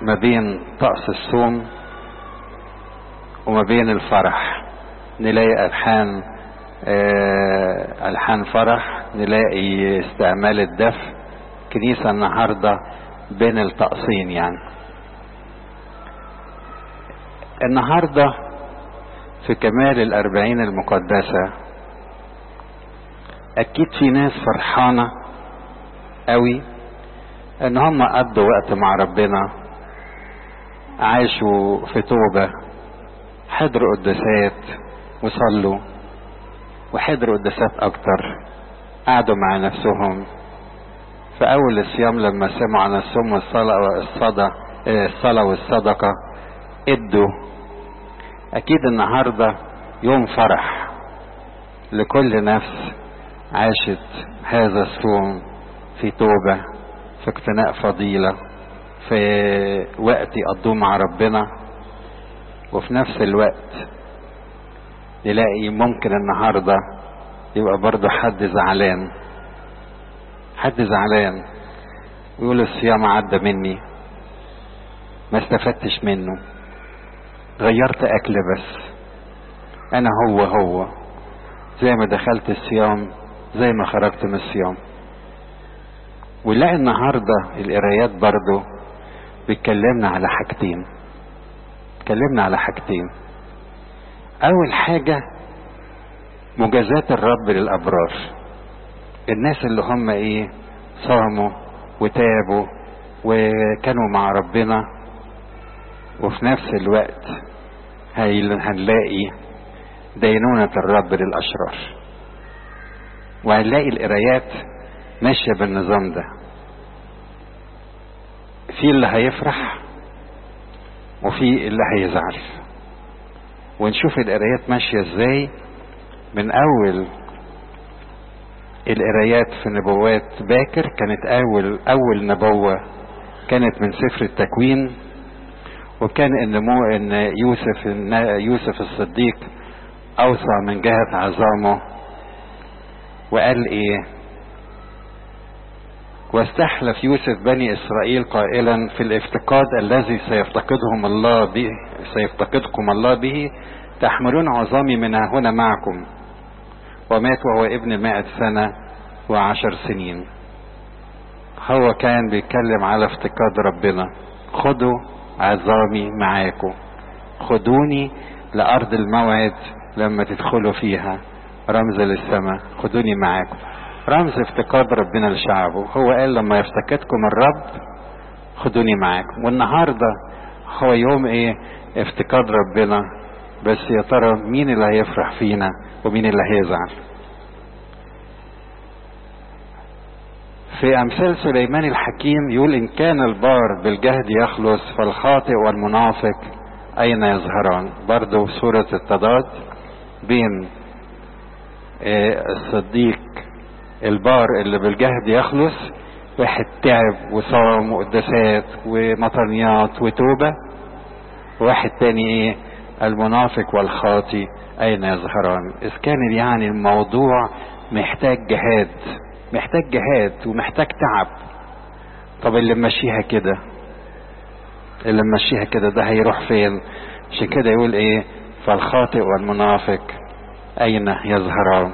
ما بين طقس الصوم وما بين الفرح نلاقي ألحان آه، ألحان فرح نلاقي استعمال الدف كنيسة النهاردة بين الطقسين يعني النهاردة في كمال الأربعين المقدسة أكيد في ناس فرحانة قوي إن هم قضوا وقت مع ربنا عاشوا في توبة حضروا قداسات وصلوا وحضروا قداسات أكتر قعدوا مع نفسهم في أول الصيام لما سمعوا عن الصوم والصلاة والصدقة الصلاة والصدقة ادوا أكيد النهاردة يوم فرح لكل نفس عاشت هذا الصوم في توبة في اقتناء فضيلة في وقت يقضوه مع ربنا وفي نفس الوقت نلاقي ممكن النهاردة يبقى برضه حد زعلان حد زعلان ويقول الصيام عدى مني ما استفدتش منه غيرت اكل بس انا هو هو زي ما دخلت الصيام زي ما خرجت من الصيام ونلاقي النهارده القرايات برضه بيتكلمنا على حاجتين اتكلمنا على حاجتين اول حاجه مجازات الرب للابرار الناس اللي هم ايه صاموا وتابوا وكانوا مع ربنا وفي نفس الوقت هنلاقي دينونة الرب للأشرار وهنلاقي القرايات ماشية بالنظام ده في اللي هيفرح وفي اللي هيزعل ونشوف القرايات ماشية ازاي من أول القرايات في نبوات باكر كانت أول أول نبوة كانت من سفر التكوين وكان ان مو ان يوسف إن يوسف الصديق اوصى من جهة عظامه وقال ايه واستحلف يوسف بني اسرائيل قائلا في الافتقاد الذي سيفتقدهم الله به سيفتقدكم الله به تحملون عظامي من هنا معكم ومات وهو ابن مائة سنة وعشر سنين هو كان بيتكلم على افتقاد ربنا خدوا عظامي معاكم خدوني لأرض الموعد لما تدخلوا فيها رمز للسماء خدوني معاكم رمز افتقاد ربنا لشعبه هو قال لما يفتقدكم الرب خدوني معاكم والنهارده هو يوم ايه افتقاد ربنا بس يا ترى مين اللي هيفرح فينا ومين اللي هيزعل في امثال سليمان الحكيم يقول ان كان البار بالجهد يخلص فالخاطئ والمنافق اين يظهران برضو سورة التضاد بين الصديق البار اللي بالجهد يخلص واحد تعب وصام وقداسات ومطرنيات وتوبة واحد تاني ايه المنافق والخاطي اين يظهران اذ كان يعني الموضوع محتاج جهاد محتاج جهاد ومحتاج تعب طب اللي ماشيها كده اللي ماشيها كده ده هيروح فين عشان كده يقول ايه فالخاطئ والمنافق اين يظهران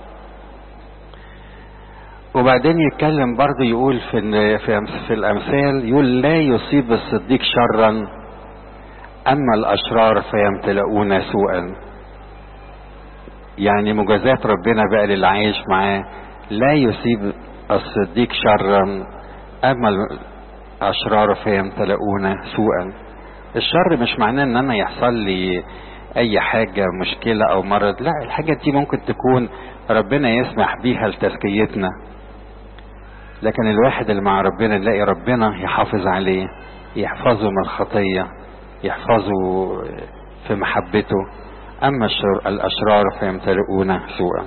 وبعدين يتكلم برضه يقول في في في الامثال يقول لا يصيب الصديق شرا اما الاشرار فيمتلؤون سوءا يعني مجازات ربنا بقى للي عايش معاه لا يصيب الصديق شرا اما الاشرار فيمتلؤون سوءا الشر مش معناه ان انا يحصل لي اي حاجه مشكله او مرض لا الحاجه دي ممكن تكون ربنا يسمح بيها لتزكيتنا لكن الواحد اللي مع ربنا نلاقي ربنا يحافظ عليه يحفظه من الخطيه يحفظه في محبته اما الاشرار فيمتلئون سوءا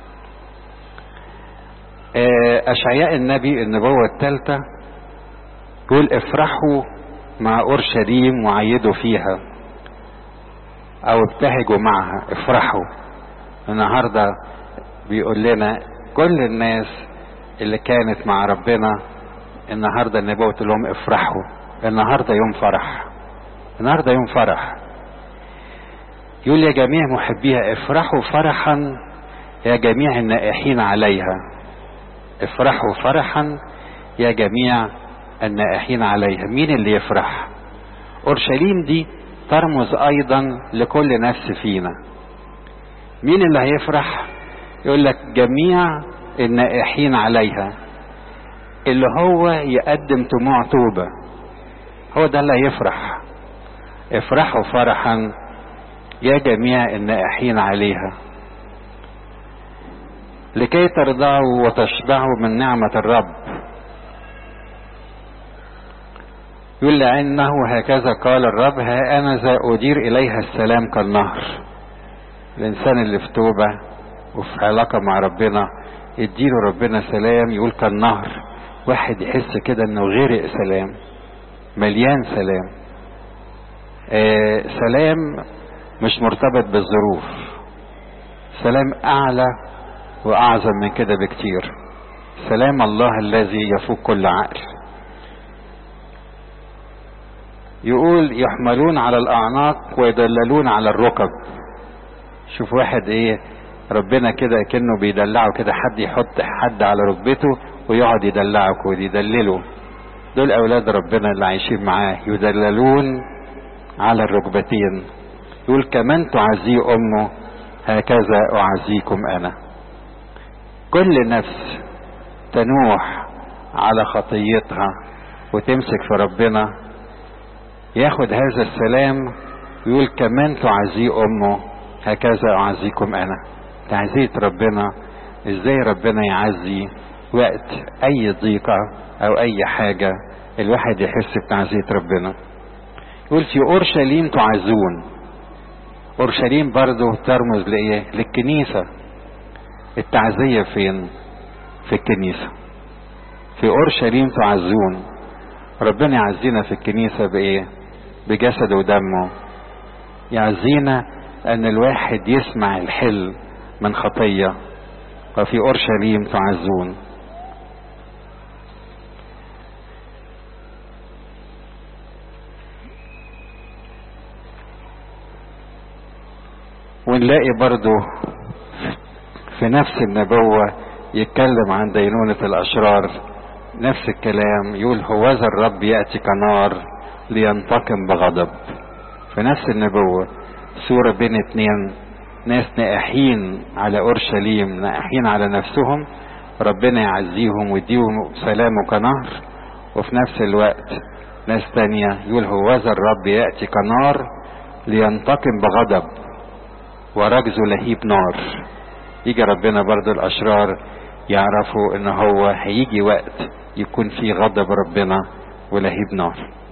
اشعياء النبي النبوة الثالثة يقول افرحوا مع اورشليم وعيدوا فيها او ابتهجوا معها افرحوا النهاردة بيقول لنا كل الناس اللي كانت مع ربنا النهاردة النبوة تقول لهم افرحوا النهارده يوم فرح النهارده يوم فرح يقول يا جميع محبيها افرحوا فرحا يا جميع النائحين عليها افرحوا فرحا يا جميع النائحين عليها مين اللي يفرح اورشليم دي ترمز ايضا لكل نفس فينا مين اللي هيفرح يقول لك جميع النائحين عليها اللي هو يقدم طموع توبة هو ده اللي هيفرح افرحوا فرحا يا جميع النائحين عليها لكي ترضعوا وتشبعوا من نعمة الرب يقول لأنه هكذا قال الرب ها أنا ذا أدير إليها السلام كالنهر الإنسان اللي في توبة وفي علاقة مع ربنا يديله ربنا سلام يقول كالنهر واحد يحس كده انه غرق سلام مليان سلام آه سلام مش مرتبط بالظروف سلام اعلى واعظم من كده بكتير سلام الله الذي يفوق كل عقل يقول يحملون على الاعناق ويدللون على الركب شوف واحد ايه ربنا كده كأنه بيدلعه كده حد يحط حد على ركبته ويقعد يدلعك ويدلله دول اولاد ربنا اللي عايشين معاه يدللون على الركبتين يقول كمان تعزي امه هكذا اعزيكم انا كل نفس تنوح على خطيتها وتمسك في ربنا ياخد هذا السلام ويقول كمان تعزي امه هكذا اعزيكم انا تعزية ربنا ازاي ربنا يعزي وقت اي ضيقة او اي حاجة الواحد يحس بتعزية ربنا يقول في اورشليم تعزون اورشليم برضه ترمز لايه للكنيسة التعزية فين في الكنيسة في اورشليم تعزون ربنا يعزينا في الكنيسة بايه بجسده ودمه يعزينا ان الواحد يسمع الحل من خطية وفي اورشليم تعزون ونلاقي برضو في نفس النبوة يتكلم عن دينونة الأشرار نفس الكلام يقول هوذا الرب يأتي كنار لينتقم بغضب في نفس النبوة سورة بين اتنين ناس نائحين على أورشليم نائحين على نفسهم ربنا يعزيهم ويديهم سلامه كنهر وفي نفس الوقت ناس تانية يقول هوذا الرب يأتي كنار لينتقم بغضب ورجزه لهيب نار يجي ربنا برضو الأشرار يعرفوا ان هو هيجي وقت يكون في غضب ربنا ولهيب نار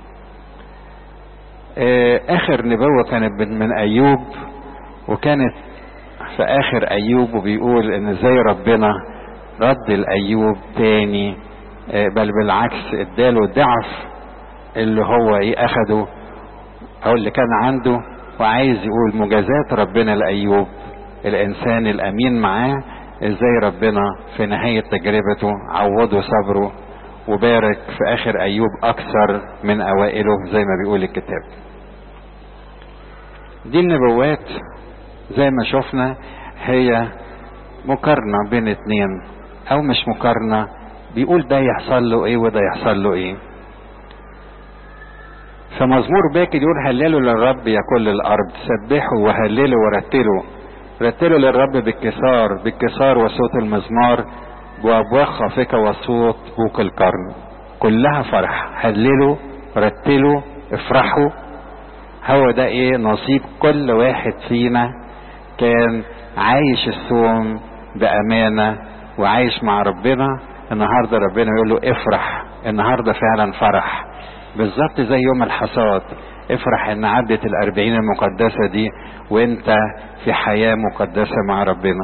اخر نبوة كانت من ايوب وكانت في اخر ايوب وبيقول ان ازاي ربنا رد الايوب تاني بل بالعكس اداله ضعف اللي هو ايه اخده او اللي كان عنده وعايز يقول مجازات ربنا لايوب الانسان الامين معاه ازاي ربنا في نهاية تجربته عوضه صبره وبارك في اخر ايوب اكثر من اوائله زي ما بيقول الكتاب دي النبوات زي ما شفنا هي مقارنة بين اتنين او مش مقارنة بيقول ده يحصل له ايه وده يحصل له ايه فمزمور باكر يقول هللوا للرب يا كل الارض سبحوا وهللوا ورتلوا رتلوا للرب بالكسار بالكسار وصوت المزمار وابواق خافقة وصوت بوق القرن كلها فرح هللوا رتلوا افرحوا هو ده ايه نصيب كل واحد فينا كان عايش الصوم بأمانة وعايش مع ربنا النهاردة ربنا يقول له افرح النهاردة فعلا فرح بالظبط زي يوم الحصاد افرح ان عدت الاربعين المقدسة دي وانت في حياة مقدسة مع ربنا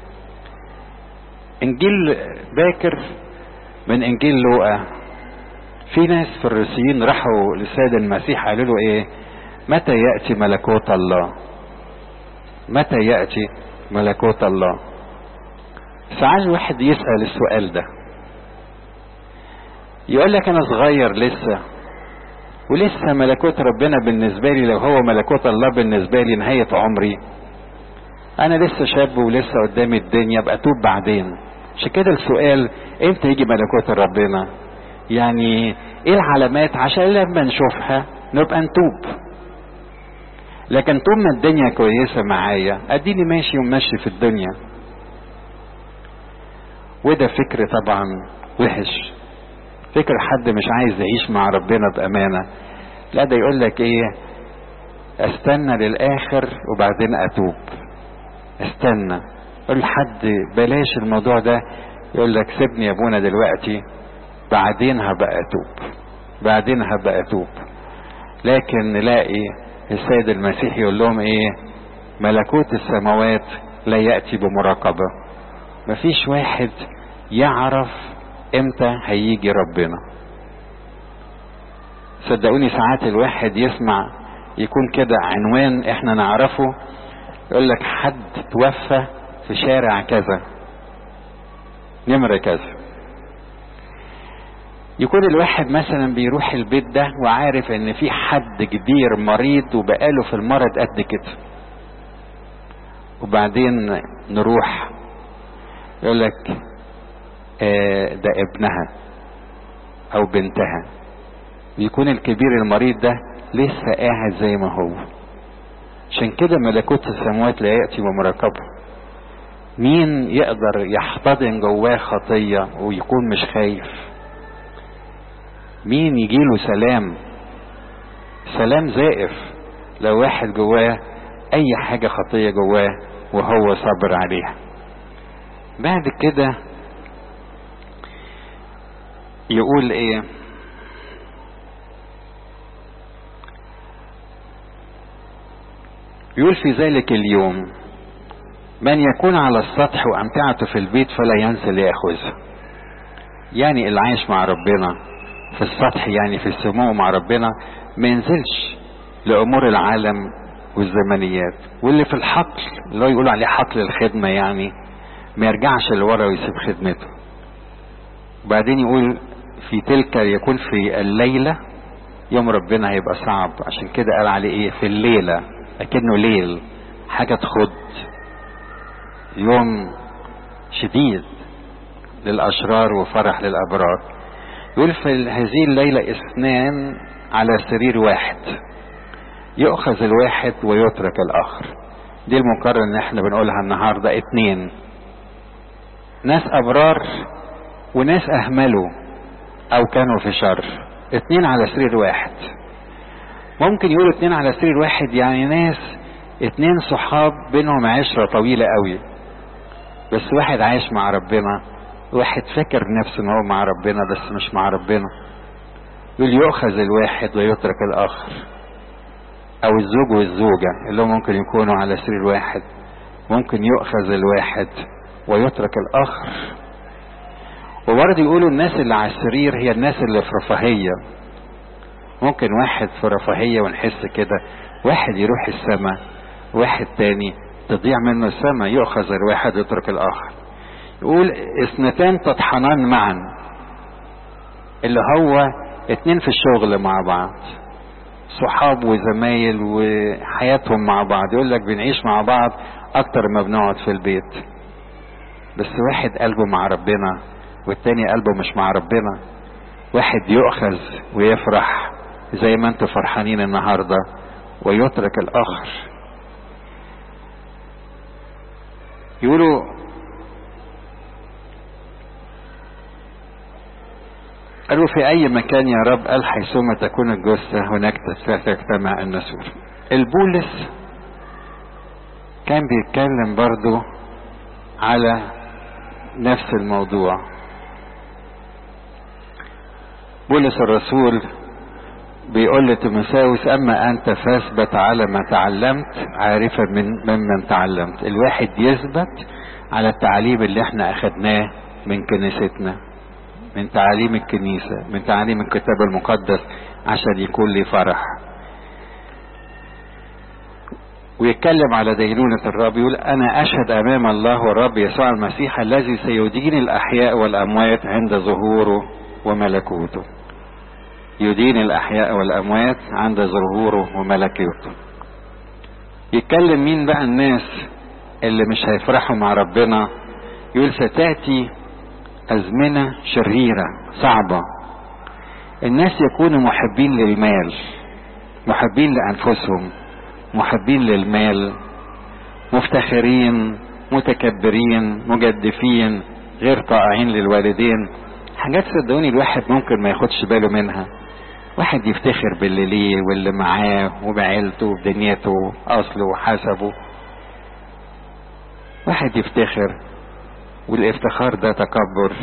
انجيل باكر من انجيل لوقا في ناس فريسيين راحوا للسيد المسيح قالوا له ايه متى يأتي ملكوت الله متى يأتي ملكوت الله ساعات الواحد يسأل السؤال ده يقول لك انا صغير لسه ولسه ملكوت ربنا بالنسبة لي لو هو ملكوت الله بالنسبة لي نهاية عمري انا لسه شاب ولسه قدامي الدنيا ابقى اتوب بعدين عشان كده السؤال امتى يجي ملكوت ربنا يعني ايه العلامات عشان لما نشوفها نبقى نتوب لكن طول ما الدنيا كويسة معايا اديني ماشي وماشي في الدنيا وده فكر طبعا وحش فكر حد مش عايز يعيش مع ربنا بأمانة لا ده يقول لك ايه استنى للاخر وبعدين اتوب استنى قول حد بلاش الموضوع ده يقول لك سيبني يا ابونا دلوقتي بعدين هبقى اتوب بعدين هبقى اتوب لكن نلاقي السيد المسيح يقول لهم ايه ملكوت السماوات لا يأتي بمراقبة مفيش واحد يعرف امتى هيجي ربنا صدقوني ساعات الواحد يسمع يكون كده عنوان احنا نعرفه يقول لك حد توفى في شارع كذا نمرة كذا يكون الواحد مثلا بيروح البيت ده وعارف ان في حد كبير مريض وبقاله في المرض قد كده وبعدين نروح يقول لك آه ده ابنها او بنتها بيكون الكبير المريض ده لسه قاعد زي ما هو عشان كده ملكوت السماوات لا يأتي بمراقبة مين يقدر يحتضن جواه خطية ويكون مش خايف مين يجيله سلام سلام زائف لو واحد جواه اي حاجة خطية جواه وهو صابر عليها بعد كده يقول ايه يقول في ذلك اليوم من يكون على السطح وامتعته في البيت فلا ينسى ليأخذها يعني اللي عايش مع ربنا في السطح يعني في السمو مع ربنا ما ينزلش لامور العالم والزمنيات واللي في الحقل اللي هو يقول عليه حقل الخدمه يعني ما يرجعش لورا ويسيب خدمته وبعدين يقول في تلك يكون في الليله يوم ربنا هيبقى صعب عشان كده قال عليه ايه في الليله اكنه ليل حاجه تخض يوم شديد للاشرار وفرح للابرار يقول في هذه الليلة اثنان على سرير واحد يؤخذ الواحد ويترك الآخر دي المقارنة اللي احنا بنقولها النهاردة اتنين ناس أبرار وناس أهملوا أو كانوا في شر اتنين على سرير واحد ممكن يقولوا اتنين على سرير واحد يعني ناس اتنين صحاب بينهم عشرة طويلة قوي بس واحد عايش مع ربنا واحد فاكر نفسه ان هو مع ربنا بس مش مع ربنا يقول يؤخذ الواحد ويترك الاخر او الزوج والزوجة اللي ممكن يكونوا على سرير واحد ممكن يؤخذ الواحد ويترك الاخر وبرضه يقولوا الناس اللي على السرير هي الناس اللي في رفاهية ممكن واحد في رفاهية ونحس كده واحد يروح السماء واحد تاني تضيع منه السماء يؤخذ الواحد ويترك الاخر يقول اثنتان تطحنان معا اللي هو اتنين في الشغل مع بعض صحاب وزمايل وحياتهم مع بعض يقول لك بنعيش مع بعض اكتر ما بنقعد في البيت بس واحد قلبه مع ربنا والتاني قلبه مش مع ربنا واحد يؤخذ ويفرح زي ما انتوا فرحانين النهارده ويترك الاخر يقولوا قالوا في أي مكان يا رب قال حيثما تكون الجثة هناك تجتمع النسور البولس كان بيتكلم برضو على نفس الموضوع بولس الرسول بيقول لتيموثاوس اما انت فاثبت على ما تعلمت عارفا من ممن تعلمت الواحد يثبت على التعليم اللي احنا اخدناه من كنيستنا من تعاليم الكنيسة من تعاليم الكتاب المقدس عشان يكون لي فرح ويتكلم على دينونة الرب يقول أنا أشهد أمام الله والرب يسوع المسيح الذي سيدين الأحياء والأموات عند ظهوره وملكوته يدين الأحياء والأموات عند ظهوره وملكوته يتكلم مين بقى الناس اللي مش هيفرحوا مع ربنا يقول ستأتي أزمنة شريرة صعبة الناس يكونوا محبين للمال محبين لأنفسهم محبين للمال مفتخرين متكبرين مجدفين غير طائعين للوالدين حاجات صدقوني الواحد ممكن ما ياخدش باله منها واحد يفتخر باللي ليه واللي معاه وبعيلته وبدنيته اصله وحسبه واحد يفتخر والافتخار ده تكبر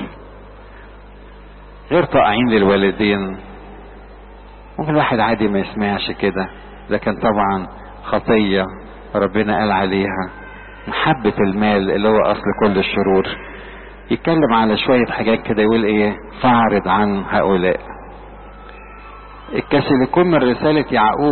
غير طائعين للوالدين ممكن الواحد عادي ما يسمعش كده لكن طبعا خطية ربنا قال عليها محبة المال اللي هو أصل كل الشرور يتكلم على شوية حاجات كده يقول إيه فاعرض عن هؤلاء الكاثوليكون من رسالة يعقوب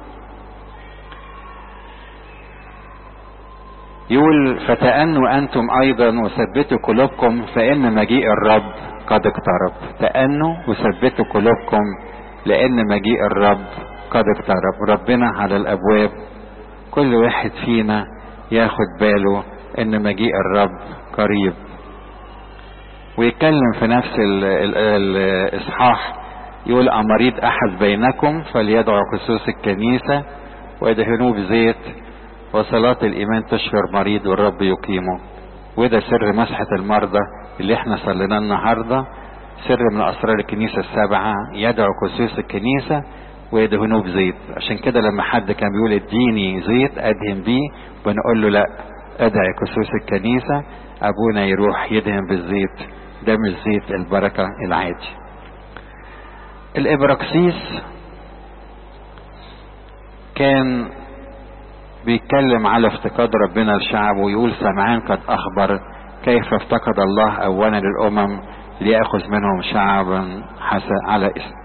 يقول فتأنوا أنتم أيضا وثبتوا قلوبكم فإن مجيء الرب قد اقترب تأنوا وثبتوا قلوبكم لأن مجيء الرب قد اقترب ربنا على الأبواب كل واحد فينا ياخد باله ان مجيء الرب قريب ويتكلم في نفس ال ال الاصحاح يقول امريض احد بينكم فليدعو خصوص الكنيسة ويدهنوه بزيت وصلاة الايمان تشفر مريض والرب يقيمه وده سر مسحة المرضى اللي احنا صليناه النهاردة سر من اسرار الكنيسة السبعة يدعو خصوص الكنيسة ويدهنوه بزيت عشان كده لما حد كان بيقول اديني زيت ادهن بيه بنقول له لا ادعي كسوس الكنيسة ابونا يروح يدهن بالزيت ده مش زيت البركة العادي الابراكسيس كان بيتكلم على افتقاد ربنا لشعبه ويقول سمعان قد اخبر كيف افتقد الله اولا للامم ليأخذ منهم شعبا حسن على اسم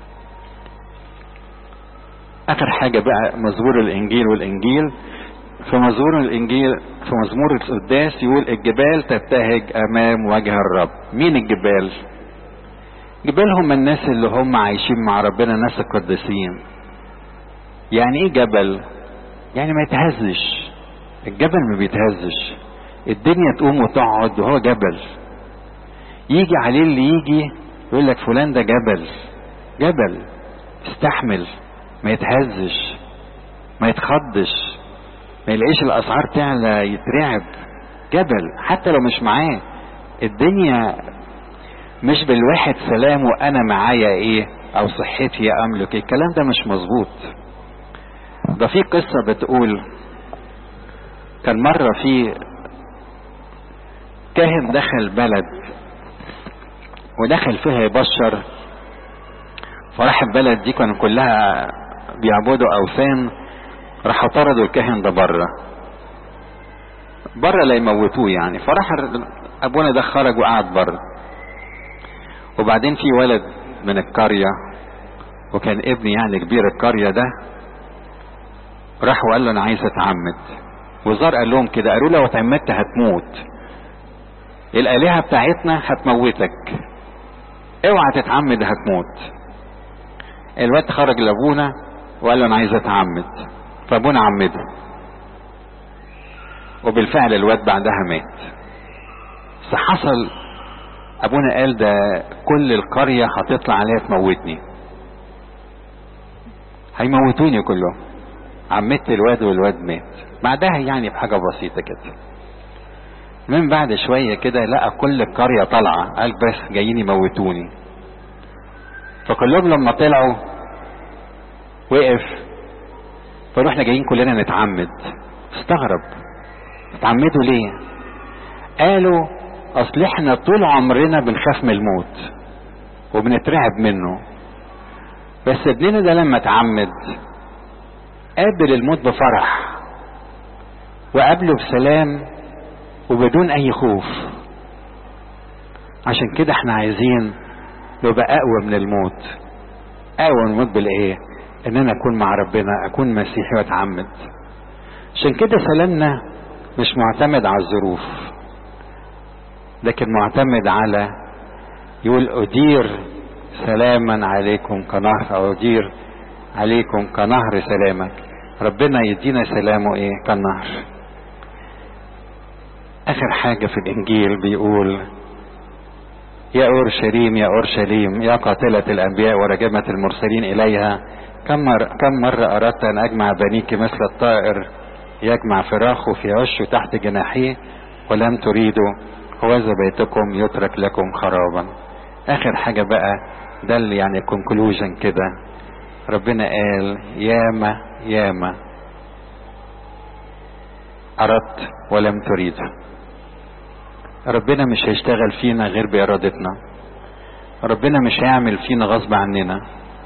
اخر حاجة بقى مزمور الانجيل والانجيل في مزمور الانجيل في مزمور القداس يقول الجبال تبتهج امام وجه الرب مين الجبال جبال هم الناس اللي هم عايشين مع ربنا ناس القديسين يعني ايه جبل يعني ما يتهزش الجبل ما بيتهزش الدنيا تقوم وتقعد وهو جبل يجي عليه اللي يجي يقول لك فلان ده جبل جبل استحمل ما يتهزش ما يتخضش ما يلاقيش الاسعار تعلى يترعب جبل حتى لو مش معاه الدنيا مش بالواحد سلام وانا معايا ايه او صحتي املك إيه. الكلام ده مش مظبوط ده في قصة بتقول كان مرة في كاهن دخل بلد ودخل فيها يبشر فراح البلد دي كانوا كلها بيعبدوا اوثان راحوا طردوا الكاهن ده بره بره لا يموتوه يعني فراح ابونا ده خرج وقعد بره وبعدين في ولد من القرية وكان ابني يعني كبير القرية ده راح وقال له انا عايز اتعمد وزار قال لهم كده قالوا له لو اتعمدت هتموت الالهة بتاعتنا هتموتك اوعى تتعمد هتموت الواد خرج لابونا وقال له انا عايز اتعمد فابونا عمده وبالفعل الواد بعدها مات بس حصل ابونا قال ده كل القرية هتطلع عليها تموتني هيموتوني كلهم عمدت الواد والواد مات بعدها يعني بحاجة بسيطة كده من بعد شوية كده لقى كل القرية طالعة قال بس جايين يموتوني فكلهم لما طلعوا وقف فقالوا احنا جايين كلنا نتعمد استغرب اتعمدوا ليه قالوا اصل احنا طول عمرنا بنخاف من الموت وبنترعب منه بس ابننا ده لما اتعمد قابل الموت بفرح وقابله بسلام وبدون اي خوف عشان كده احنا عايزين نبقى اقوى من الموت اقوى من الموت بالايه ان انا اكون مع ربنا اكون مسيحي واتعمد عشان كده سلامنا مش معتمد على الظروف لكن معتمد على يقول ادير سلاما عليكم كنهر او يدير عليكم كنهر سلامك ربنا يدينا سلامه ايه كالنهر اخر حاجة في الانجيل بيقول يا اورشليم يا اورشليم يا قاتلة الانبياء ورجمة المرسلين اليها كم مرة, كم مرة اردت ان اجمع بنيك مثل الطائر يجمع فراخه في عشه تحت جناحيه ولم تريدوا هوذا بيتكم يترك لكم خرابا اخر حاجة بقى ده اللي يعني كونكلوجن كده ربنا قال ياما ياما اردت ولم تريد ربنا مش هيشتغل فينا غير بارادتنا ربنا مش هيعمل فينا غصب عننا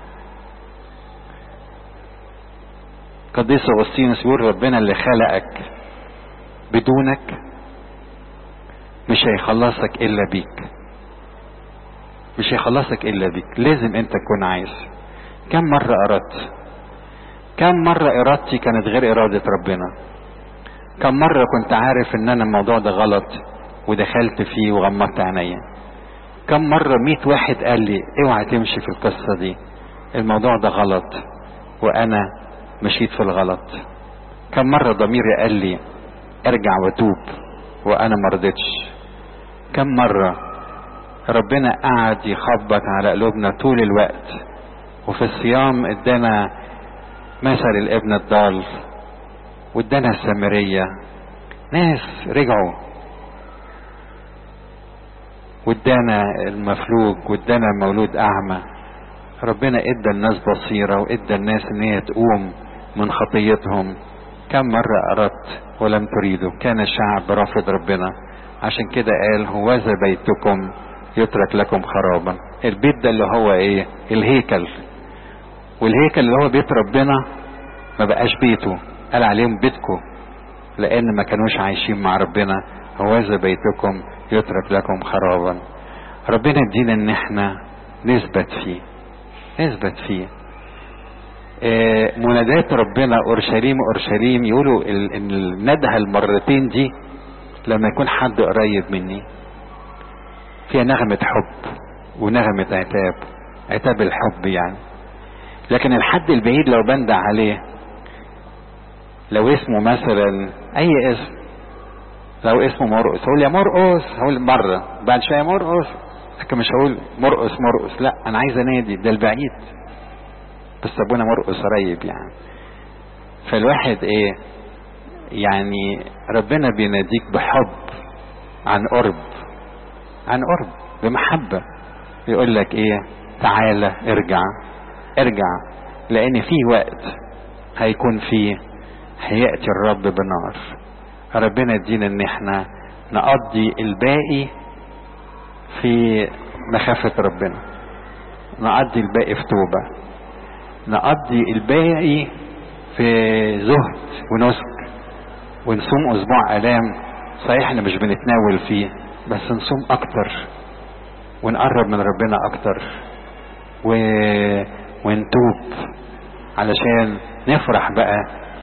قديس اغسطينوس بيقول ربنا اللي خلقك بدونك مش هيخلصك الا بيك مش هيخلصك الا بيك لازم انت تكون عايز كم مرة اردت كم مرة ارادتي كانت غير ارادة ربنا كم مرة كنت عارف ان انا الموضوع ده غلط ودخلت فيه وغمضت عينيا كم مرة ميت واحد قال لي اوعى تمشي في القصة دي الموضوع ده غلط وانا مشيت في الغلط كم مرة ضميري قال لي ارجع وتوب وانا مرضتش كم مرة ربنا قعد يخبط على قلوبنا طول الوقت وفي الصيام ادانا مثل الابن الضال وادانا السامرية ناس رجعوا وادانا المفلوج وادانا مولود اعمى ربنا ادى الناس بصيرة وادى الناس ان هي تقوم من خطيتهم كم مرة اردت ولم تريدوا كان الشعب رافض ربنا عشان كده قال هوذا بيتكم يترك لكم خرابا البيت ده اللي هو ايه الهيكل والهيكل اللي هو بيت ربنا ما بقاش بيته قال عليهم بيتكم لان ما كانوش عايشين مع ربنا هوذا بيتكم يترك لكم خرابا ربنا يدينا ان احنا نثبت فيه نثبت فيه آه منادات ربنا اورشليم اورشليم يقولوا ان الندهه المرتين دي لما يكون حد قريب مني فيها نغمة حب ونغمة عتاب عتاب الحب يعني لكن الحد البعيد لو بندع عليه لو اسمه مثلا اي اسم لو اسمه مرقس هقول يا مرقس هقول مرة بعد شوية مرقس لكن مش هقول مرقس مرقس لا انا عايز انادي ده البعيد بس ابونا مرقس قريب يعني فالواحد ايه يعني ربنا بيناديك بحب عن قرب عن قرب بمحبة يقول لك ايه تعالى ارجع ارجع لان في وقت هيكون فيه هيأتي الرب بنار ربنا يدينا ان احنا نقضي الباقي في مخافة ربنا نقضي الباقي في توبة نقضي الباقي في زهد ونسك ونصوم اسبوع الام صحيح احنا مش بنتناول فيه بس نصوم اكتر ونقرب من ربنا اكتر و... ونتوب علشان نفرح بقى